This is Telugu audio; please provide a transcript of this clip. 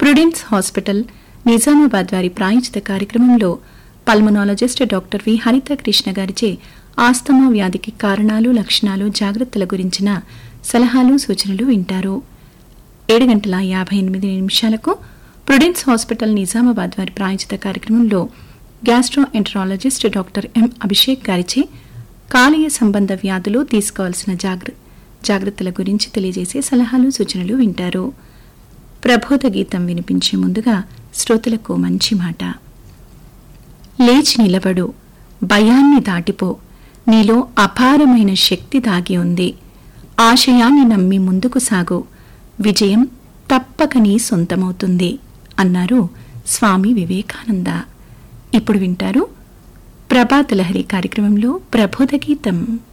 ప్రుడెన్స్ హాస్పిటల్ నిజామాబాద్ వారి ప్రాయోజిత కార్యక్రమంలో పల్మనాలజిస్ట్ డాక్టర్ వి హరిత కృష్ణ గారిచే ఆస్తమా వ్యాధికి కారణాలు లక్షణాలు జాగ్రత్తల గురించిన సలహాలు సూచనలు వింటారు ఏడు గంటల యాభై ఎనిమిది నిమిషాలకు ప్రుడెన్స్ హాస్పిటల్ నిజామాబాద్ వారి ప్రాయోజిత కార్యక్రమంలో gastroenterologist doctor M Abhishek గారిచే కాలేయ సంబంధ వ్యాధులు తీసుకోవాల్సిన జాగ్ర జాగ్రత్తల గురించి తెలియజేసే సలహాలు సూచనలు వింటారు ప్రబోధ గీతం వినిపించే ముందుగా శ్రోతలకు మంచి మాట లేచి నిలబడు భయాన్ని దాటిపో నీలో అపారమైన శక్తి దాగి ఉంది ఆశయాన్ని నమ్మి ముందుకు సాగు విజయం తప్పక నీ సొంతమవుతుంది అన్నారు స్వామి వివేకానంద ఇప్పుడు వింటారు ప్రభాత లహరి కార్యక్రమంలో ప్రబోధ గీతం